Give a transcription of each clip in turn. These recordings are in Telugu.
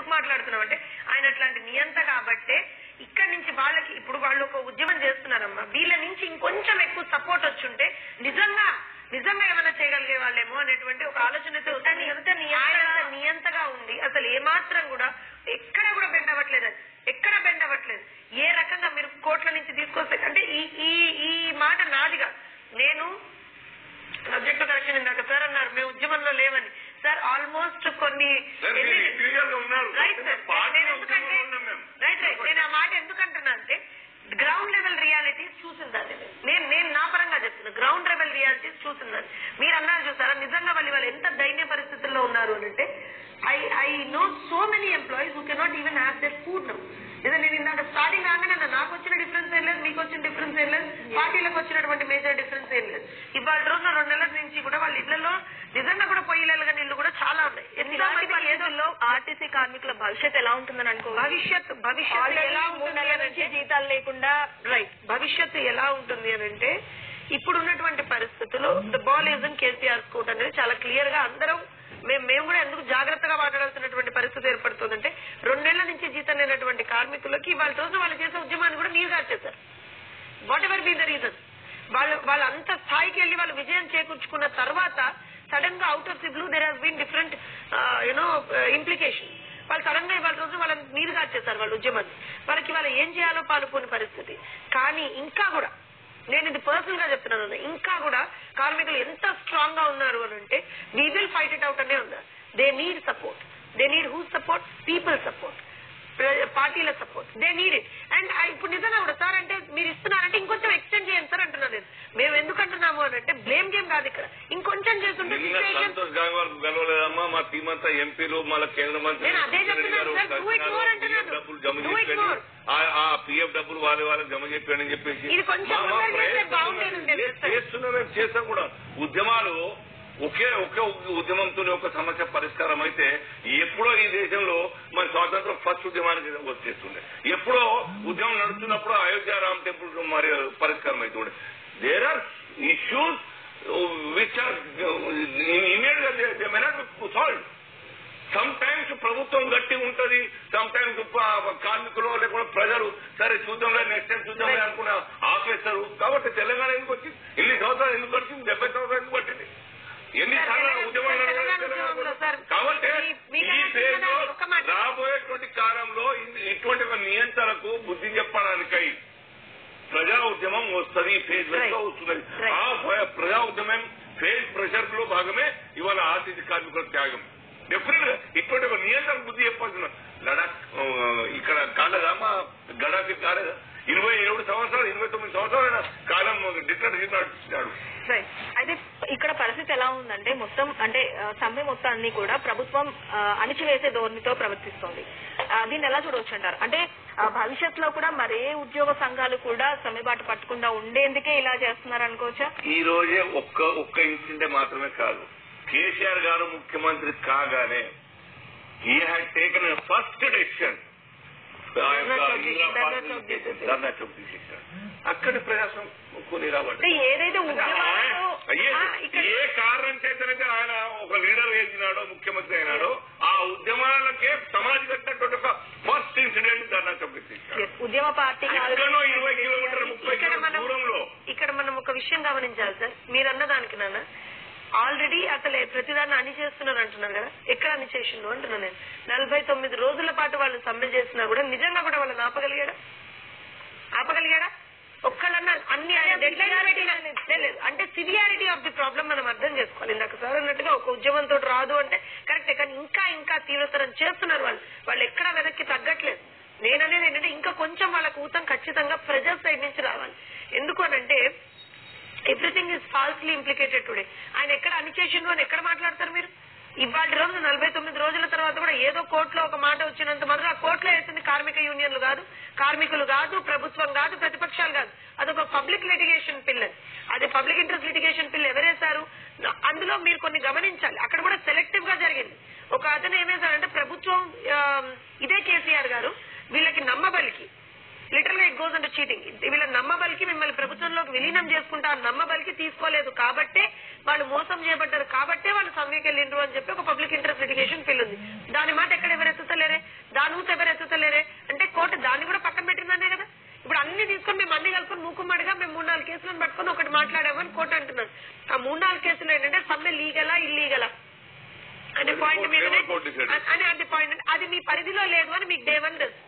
ఎందుకు మాట్లాడుతున్నాం అంటే ఆయన అట్లాంటి నియంత కాబట్టే ఇక్కడి నుంచి వాళ్ళకి ఇప్పుడు వాళ్ళు ఒక ఉద్యమం చేస్తున్నారమ్మా వీళ్ళ నుంచి ఇంకొంచెం ఎక్కువ సపోర్ట్ వచ్చుంటే నిజంగా నిజంగా ఏమైనా చేయగలిగే వాళ్ళేమో అనేటువంటి ఒక ఆలోచనతో వస్తుంది. ఆయన అంత నియంతగా ఉంది అసలు ఏమాత్రం కూడా ఎక్కడ కూడా బెండ్ అవ్వట్లేదు అది. ఎక్కడ బెండ్ అవ్వట్లేదు ఏ రకంగా మీరు కోట్ల నుంచి తీసుకొస్తే అంటే ఈ ఈ ఈ మాట నాదిగా నేను సబ్జెక్ట్ కరెక్షన్ ఇందాక సార్ అన్నారు మేము ఉద్యమంలో లేవని సార్ ఆల్మోస్ట్ కొన్ని సార్, మీరు ఎన్ని- ఇండివిజువల్ గా ఉన్నారు. రైట్ సార్ పార్టీ నేను ఎందుకంటే ఉద్యమంలో ఉన్నాం మేము. రైట్ రైట్ నేను ఆ మాట ఎందుకంటున్నా అంటే గ్రౌండ్ లెవెల్ రియాలిటీస్ చూసిందాన్ని నేను నేను నా పరంగా చెప్తున్నా గ్రౌండ్ లెవెల్ రియాలిటీస్ చూసిందాన్ని మీరు అన్నారు చూసారా నిజంగా వాళ్ళు వాళ్ళు ఎంత దైన్య పరిస్థితుల్లో ఉన్నారు అని అంటే I I know so many employees who cannot even have their food now ఇదే నేను ఇందాక స్టార్టింగ్ రాగానే అన్నా, నాకు వచ్చిన డిఫరెన్స్ ఏం లేదు మీకు వచ్చిన డిఫరెన్స్ ఏం లేదు పార్టీలకు వచ్చినటువంటి మేజర్ డిఫరెన్స్ ఏం లేదు ఇవాళ రోజున రెండు నెలల నుంచి కూడా వాళ్ళ ఇళ్లలో నిజంగా కూడా పొయ్యిలుగా నీళ్లు కూడా చాలా ఉన్నాయి ఎంతో మంది ఏదో ఆర్టీసీ కార్మికుల భవిష్యత్ ఎలా ఉంటుందని అనుకోవాలి భవిష్యత్ భవిష్యత్తు ఎలా ఉంటుంది అని అంటే జీతాలు లేకుండా రైట్ భవిష్యత్తు ఎలా ఉంటుంది అని అంటే ఇప్పుడు ఉన్నటువంటి పరిస్థితుల్లో the ball is in KCR court అనేది చాలా క్లియర్ గా అందరం మేము మేము కూడా ఎందుకు జాగ్రత్తగా మాట్లాడాల్సినటువంటి పరిస్థితి ఏర్పడుతుందంటే రెండేళ్ల నుంచి జీతం లేనటువంటి కార్మికులకి వాళ్ళ రోజు వాళ్ళు చేసే ఉద్యమాన్ని కూడా నీరు గార్చేశారు whatever be the reason వాళ్ళు వాళ్ళు అంత స్థాయికి వెళ్ళి వాళ్ళు విజయం చేకూర్చుకున్న తర్వాత సడన్ గా out of the blue there has been different you know implication వాళ్ళు సడన్ గా ఇవాళ రోజు వాళ్ళని నీరు గార్చేశారు వాళ్ళ ఉద్యమాన్ని వాళ్ళకి వాళ్ళు ఏం చేయాలో పాల్గొని పరిస్థితి కానీ ఇంకా కూడా నేను ఇది పర్సనల్ గా చెప్తున్నాను ఇంకా కూడా కార్మికులు ఎంత స్ట్రాంగ్ గా ఉన్నారు అని అంటే we will fight it out అనే ఉన్నారు they need support they need who support people support పార్టీల support they need it and ఇప్పుడు నిజంగా కూడా సార్ అంటే మీరు ఇస్తున్నారంటే ఇంకొంచెం ఎక్స్టెండ్ చేయండి సార్ అంటున్నాను నేను మేము ఎందుకు అంటున్నాము అని అంటే బ్లేమ్ గేమ్ కాదు ఇక్కడ ఇంకొంచెం చేస్తుంటే నిన్న situation- సంతోష్ గంగవార్ గెలవలేదమ్మా మా టీం అంతా ఎంపీలు మళ్ళీ కేంద్ర మంత్రి నేను అదే చెప్తున్నాను సార్, do it more అంటున్నాను. డబ్బులు జమ Do it చెప్పాను more. ఆ- ఆ పిఎఫ్ డబ్బులు వాళ్ళ వాళ్ళకి జమ చెప్పాను అని చెప్పేసి ఇది కొంచెం మా- మా ముందర చేస్తే ప్రయత్నం బాగుండేది ఉండేది చేస్తున్నాం. సార్. చేస్తున్నాం మేము చేస్తాం కూడా ఉద్యమాలు ఒకే ఒకే ఉద్యమంతోనే ఒక సమస్య పరిష్కారం అయితే ఎప్పుడో ఈ దేశంలో మన స్వాతంత్రం ఫస్ట్ ఉద్యమానికి వచ్చేస్తుండే ఎప్పుడో ఉద్యమం నడుస్తున్నప్పుడు అయోధ్య రామ్ టెంపుల్ మరి పరిష్కారం అవుతుండే there are issues which are immediate గా may not solve sometimes ప్రభుత్వం గట్టి ఉంటది సమ్ టైమ్స్ కార్మికులు లేకుండా ప్రజలు సరే చూద్దాం నెక్స్ట్ టైం చూద్దాం అనుకున్న ఆపేస్తారు కాబట్టి తెలంగాణ ఎందుకు వచ్చింది ఎన్ని సంవత్సరాలు ఎందుకు పట్టింది డెబ్బై సంవత్సరాలు ఎందుకు పట్టింది ఎన్ని సార్లు ఉద్యమం నడవలేదు తెలంగాణ తెలంగాణ ఉద్యమంలో సార్, కాబట్టి మీ- మీకు ఈ అనిపించిన ఫేజ్ లో ఒక్క మాట. రాబోయేటువంటి కాలంలో ఇ- ఇటువంటి ఒక నియంత్రణకు బుద్ధి చెప్పడానికై ప్రజా ఉద్యమం వస్తుంది ఫేజ్ Right. లో వస్తున్నది Right. ఆ భయ- ప్రజా ఉద్యమం ఫేజ్ ప్రెషర్ లో భాగమే ఇవాళ ఆర్టీసీ కార్మికుల త్యాగం డెఫినెట్ గా ఇటువంటి ఒక నియంత్రణ బుద్ధి చెప్పాల్సిన లడాక్ ఆ, ఇక్కడ కాలేదా మా గడాకి కాలేదా ఇరవై ఏడు సంవత్సరాలు ఇరవై తొమ్మిది సంవత్సరాల కాలం డిక్టేటర్షిప్ నడిపిస్తున్నాడు రైట్ అయితే ఇక్కడ పరిస్థితి ఎలా ఉందంటే మొత్తం అంటే ఆ, సమ్మె మొత్తాన్ని కూడా ప్రభుత్వం ఆ, అణిచివేసే ధోరణితో ప్రవర్తిస్తోంది ఆ, దీన్ని ఎలా చూడవచ్చు అంటారు అంటే ఆ, భవిష్యత్తులో కూడా మరే ఉద్యోగ సంఘాలు కూడా సమ్మె బాట పట్టకుండా ఉండేందుకే ఇలా చేస్తున్నారు అనుకోవచ్చా ఈ రోజే ఒక్క ఒక్క ఇన్సిడెంట్ మాత్రమే కాదు కేసీఆర్ గారు ముఖ్యమంత్రి కాగానే ఈ had taken first decision Dharna Chowk తీసేశారు అక్కడి ప్రజాసం కొని రాబట్టి అంటే ఏదైతే ఉద్యమాలు అయ్యే, ఆ, ఇక్కడ ఏ కారణం చేతనైతే ఆయన ఒక లీడర్ వేసినాడో ముఖ్యమంత్రి అయినాడో ఆ ఉద్యమాలకే సమాజ్ కట్టినటువంటి ఒక ఫస్ట్ ఇన్సిడెంట్ ధర్నా చౌక్ తీసేశారు Yes, ఉద్యమ పార్టీ కాదు. ఎక్కడో ఇరవై కిలోమీటర్ ముప్పై ఇక్కడ కిలోమీటర్ మనం దూరంలో ఇక్కడ మనం ఒక విషయం గమనించాలి సార్ మీరు అన్నదానికి నాన్న ఆల్రెడీ అసలు ప్రతిదాన్ని అణి చేస్తున్నారు అంటున్నారు కదా ఎక్కడ అణి చేసిండు అంటున్నాను నేను నలభై తొమ్మిది రోజుల పాటు వాళ్ళు సమ్మె చేసినా కూడా నిజంగా కూడా వాళ్ళని ఆపగలిగాడా ఆపగలిగాడా ఒక్కళ్ళన్నా అన్ని ఆయన డెడ్లైన్ పెట్టిన లేదు, లేదు. అంటే సివియారిటీ ఆఫ్ ది ప్రాబ్లం మనం అర్థం చేసుకోవాలి ఇందాక సార్ అన్నట్టుగా ఒక ఉద్యమంతో రాదు అంటే కరెక్టే కానీ ఇంకా ఇంకా తీవ్రతరం చేస్తున్నారు వాళ్ళు వాళ్ళు ఎక్కడా వెనక్కి తగ్గట్లేదు నేననేది ఏంటంటే ఇంకా కొంచెం వాళ్ళకు ఊతం ఖచ్చితంగా ప్రజల సైడ్ నుంచి రావాలి ఎందుకు అనంటే everything is falsely implicated today ఆయన ఎక్కడ అన్ని చేసిండు అని ఎక్కడ మాట్లాడతారు మీరు ఇవాళ రోజు నలభై తొమ్మిది రోజుల తర్వాత కూడా ఏదో కోర్టులో ఒక మాట వచ్చినంత మాత్రం ఆ కోర్టులో వేసింది కార్మిక యూనియన్లు కాదు కార్మికులు కాదు ప్రభుత్వం కాదు ప్రతిపక్షాలు కాదు అదొక పబ్లిక్ లిటిగేషన్ పిల్ అది అది పబ్లిక్ ఇంట్రెస్ట్ లిటిగేషన్ పిల్ ఎవరేశారు అందులో మీరు కొన్ని గమనించాలి అక్కడ కూడా సెలెక్టివ్ గా జరిగింది ఒక అతను ఏమేశారంటే ప్రభుత్వం ఆ, ఇదే కేసీఆర్ గారు వీళ్ళకి నమ్మబలికి లిటరల్ గా ఇట్ గోస్ అంటే చీటింగ్ వీళ్ళ నమ్మబలికి మిమ్మల్ని ప్రభుత్వంలోకి విలీనం చేసుకుంటా ఆ నమ్మబలికి తీసుకోలేదు కాబట్టే వాళ్ళు మోసం చేయబడ్డారు కాబట్టే వాళ్ళు సమ్మెకి వెళ్ళిండ్రు అని చెప్పి ఒక పబ్లిక్ ఇంట్రెస్ట్ లిటిగేషన్ పిల్ ఉంది దాని మాట ఎక్కడ ఎవరు ఎత్తుతలేరే మాట్లాడామని కోర్టు అంటున్నారు ఆ మూడు నాలుగు కేసులు ఏంటంటే సమ్మె లీగలా ఇల్లీగలా అనే పాయింట్ మీదనే కోర్టు decide అని అంటే పాయింట్ అది మీ పరిధిలో లేదు అని మీకు డే వన్ తెలుసు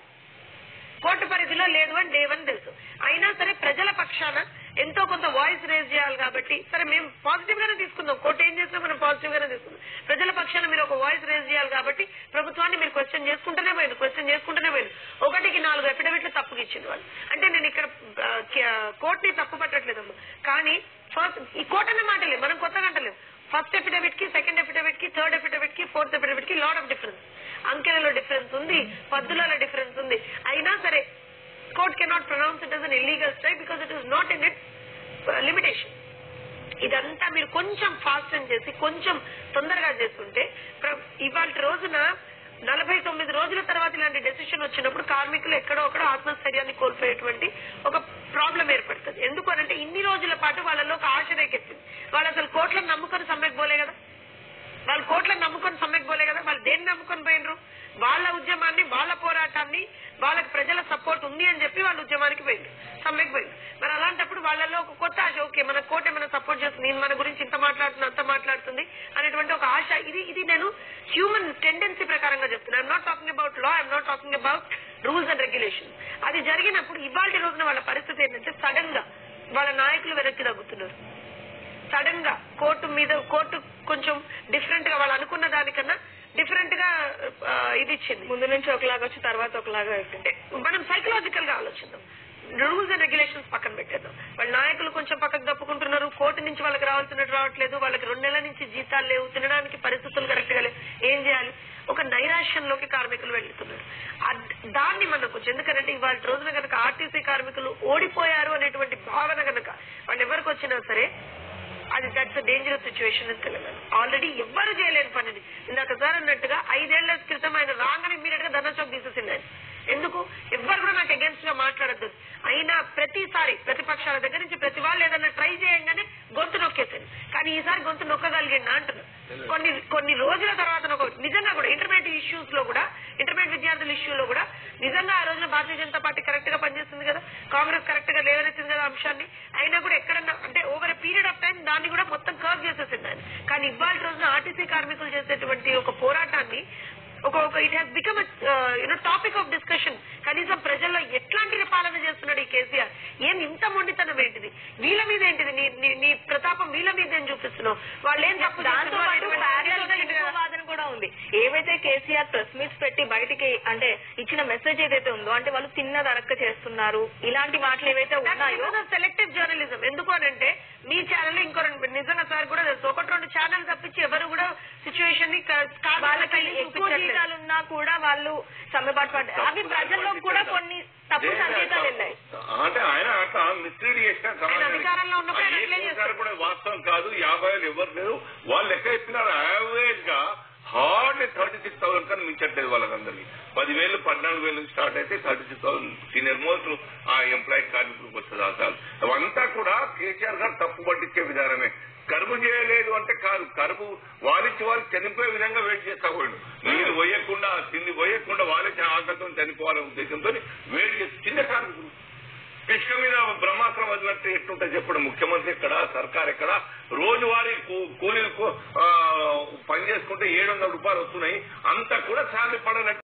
కోర్టు పరిధిలో లేదు అని డే వన్ తెలుసు అయినా సరే ప్రజల పక్షాన ఎంతో కొంత వాయిస్ రేజ్ చేయాలి కాబట్టి సరే మేము పాజిటివ్ గానే తీసుకుందాం కోర్టు ఏం చేసినా మనం పాజిటివ్ గానే తీసుకుందాం ప్రజల పక్షాన మీరు ఒక వాయిస్ రేజ్ చేయాలి కాబట్టి ప్రభుత్వాన్ని మీరు క్వశ్చన్ చేసుకుంటూనే పోయింది క్వశ్చన్ చేసుకుంటూనే పోయింది ఒకటికి నాలుగు అఫిడవిట్లు తప్పుగా ఇచ్చింది వాళ్ళు అంటే నేను ఇక్కడ కోర్టుని తప్పు పట్టట్లేదమ్మా కానీ ఫస్ట్ ఈ కోర్టు అనే మాట లేదు మనం కొత్తగా అంటలేము ఫస్ట్ ఎఫిడవిట్ కి సెకండ్ ఎఫిడవిట్ కి థర్డ్ ఎఫిడవిట్ కి ఫోర్త్ ఎఫిడవిట్ కి లాట్ ఆఫ్ డిఫరెన్స్ అంకెలలో డిఫరెన్స్ ఉంది పద్దులలో డిఫరెన్స్ ఉంది అయినా సరే court cannot pronounce it as an illegal strike because it is not in its uh, limitation ఇదంతా మీరు కొంచెం ఫాస్ట్ అని చేసి కొంచెం తొందరగా చేస్తుంటే ప్ర- ఇవాళ రోజున నలభై తొమ్మిది రోజుల తర్వాత ఇలాంటి డెసిషన్ వచ్చినప్పుడు కార్మికులు ఎక్కడో ఒకడో ఆత్మస్థైర్యాన్ని కోల్పోయేటువంటి ఒక ప్రాబ్లం ఏర్పడుతుంది ఎందుకు అనంటే ఇన్ని రోజుల పాటు వాళ్ళలో ఒక ఆశ రేకెత్తింది వాళ్ళు అసలు కోట్లను నమ్ముకొని సమ్మెకు పోలే కదా వాళ్ళు కోట్లను నమ్ముకొని సమ్మెకు పోలే కదా వాళ్ళు దేన్ని నమ్ముకొని పోయినరు వాళ్ళ ఉద్యమాన్ని వాళ్ళ పోరాటాన్ని వాళ్ళకి ప్రజల సపోర్ట్ ఉంది అని చెప్పి వాళ్ళ ఉద్యమానికి పోయింది సమ్మెకు పోయింది మరి అలాంటప్పుడు వాళ్ళలో ఒక కొత్త ఆశ ఓకే మన కోట ఏమైనా సపోర్ట్ చేస్తుంది నేను మన గురించి ఇంత మాట్లాడుతున్నా అంత మాట్లాడుతుంది అనేటువంటి ఒక ఆశ ఇది ఇది నేను హ్యూమన్ టెండెన్సీ ప్రకారంగా చెప్తున్నా I'm not talking about law I'm not talking about rules and regulation అది జరిగినప్పుడు ఇవాళ రోజున వాళ్ళ పరిస్థితి ఏంటంటే సడన్ గా వాళ్ళ నాయకులు వెనక్కి తగ్గుతున్నారు సడన్ గా కోర్టు మీద కోర్టు కొంచెం డిఫరెంట్ గా వాళ్ళు అనుకున్న దానికన్నా డిఫరెంట్ గా ఆ, ఇది ఇచ్చింది ముందు నుంచి ఒకలాగా వచ్చి తర్వాత ఒకలాగా అయిపోయింది మనం సైకలాజికల్ గా ఆలోచిద్దాం రూల్స్ అండ్ రెగ్యులేషన్స్ పక్కన పెట్టేద్దాం వాళ్ళ నాయకులు కొంచెం పక్కకు తప్పుకుంటున్నారు కోర్టు నుంచి వాళ్ళకి రావాల్సినట్టు రావట్లేదు వాళ్ళకి రెండు నెలల నుంచి జీతాలు లేవు తినడానికి పరిస్థితులు కరెక్ట్ గా లేవు ఏం చేయాలి ఒక నైరాశ్యంలోకి కార్మికులు వెళ్తున్నారు అద్- దాన్ని మనం కొంచెం ఎందుకంటే ఇవాళ రోజున కనుక ఆర్టీసీ కార్మికులు ఓడిపోయారు అనేటువంటి భావన కనుక వాళ్ళు ఎవరికి వచ్చినా సరే అది that's dangerous situation in Telangana already ఎవ్వరు చేయలేని పనిని ఇందాక సార్ అన్నట్టుగా ఐదేళ్ల క్రితం ఆయన రాగానే ఇమీడియట్ గా ధర్నా చౌక్ తీసేసింది ఆయన ఎందుకు ఎవ్వరు కూడా నాకు అగేన్స్ట్ గా మాట్లాడద్దు అయినా ప్రతిసారి ప్రతిపక్షాల దగ్గర నుంచి ప్రతి వాళ్ళు ఏదైనా ట్రై చేయంగానే గొంతు నొక్కేసింది కానీ ఈసారి గొంతు నొక్కగలిగిందా అంటున్నారు కొన్ని కొన్ని రోజుల తర్వాత నొక్క- నిజంగా కూడా ఇంటర్మీడియట్ ఇష్యూస్ లో కూడా ఇంటర్మీడియట్ విద్యార్థుల ఇష్యూలో కూడా నిజంగా ఆ రోజున భారతీయ జనతా పార్టీ కరెక్ట్ గా పనిచేస్తుంది కదా కాంగ్రెస్ కరెక్ట్ గా లేవనెత్తింది కదా అంశాన్ని అయినా కూడా ఎక్కడన్నా అంటే ఓవర్ పీరియడ్ ఆఫ్ టైం దాన్ని కూడా మొత్తం కర్వ్ చేసేసింది ఆయన కానీ ఇవాళ రోజున ఆర్టీసీ కార్మికులు చేసేటువంటి ఒక పోరాటాన్ని ఒక ఒక it has become you know topic of discussion కనీసం ప్రజల్లో ఎట్లాంటి పాలన చేస్తున్నాడు ఈ కేసీఆర్ ఏం ఇంత మొండితనం ఏంటిది వీళ్ళ మీద ఏంటిది నీ నీ- నీ ప్రతాపం వీళ్ళ మీద ఏం చూపిస్తున్నావు వాళ్ళు ఏం తప్పు దాంతో చేస్తున్నారు పాటు అనేటువంటి parallel గా ఆలోచన ఇంకో కదా. వాదన కూడా ఉంది ఏవైతే కేసీఆర్ ప్రెస్ మీట్స్ పెట్టి బయటికి అంటే ఇచ్చిన మెసేజ్ ఏదైతే ఉందో అంటే వాళ్ళు తిన్నది అరక్క చేస్తున్నారు ఇలాంటి మాటలు ఏవైతే ఉన్నాయో సెలెక్టివ్ జర్నలిజం ఎందుకు అనంటే మీ ఛానల్ ఇంకో రెండు నిజంగా సార్ కూడా తెలుసు ఒకటి రెండు ఛానల్ తప్పించి ఎవరు కూడా సిచ్యువేషన్ ని కా- కాదు వాళ్ళకి కళ్ళకి ఎక్కువ చూపించట్లేదు. జీతాలు ఉన్నా కూడా వాళ్ళు సమ్మెబాటు పడ్డారు అవి ప్రజల్లో కూడా కొన్ని తప్పు సంకేతాలు వెళ్ళాయి అంటే ఆయన అట్లా మిస్లీడ్ చేసిన ఆయన అధికారంలో ఉన్నప్పుడు ఆయన అట్లే చేస్తారు. కూడా వాస్తవం కాదు యాభై వేలు ఎవరు లేరు వాళ్ళు లెక్క ఇస్తున్నారు యావరేజ్ గా హార్డ్ థర్టీ సిక్స్ థౌసండ్ కన్నా మించట్లేదు వాళ్ళకందరినీ పదివేలు పద్నాలుగు వేలు నుంచి స్టార్ట్ అయితే thirty six thousand senior most ఆ ఎంప్లాయీ కార్మికులకు వస్తుంది అసలు అవంతా కూడా కేసీఆర్ గారు తప్పు పట్టించే విధానమే కరువు చేయలేదు అంటే కాదు కరువు వారిచ్చి వాళ్ళు చనిపోయే విధంగా వెయిట్ చేస్తా పోయిండు నీళ్ళు పోయకుండా తిండి పోయకుండా వాళ్ళే ఆకలితో చనిపోవాలనే ఉద్దేశంతో వెయిట్ చేసి చిన్న కార్మికులు ఇసుక మీద బ్రహ్మాస్త్రం వదిలినట్టు ఎట్లుంటుంది చెప్పడం ముఖ్యమంత్రి ఎక్కడ సర్కార్ ఎక్కడ రోజువారీ కూ- కూలీలు కూ- ఆ, పని చేసుకుంటే ఏడు వందల రూపాయలు వస్తున్నాయి అంత కూడా శాలరీ పడనట్టు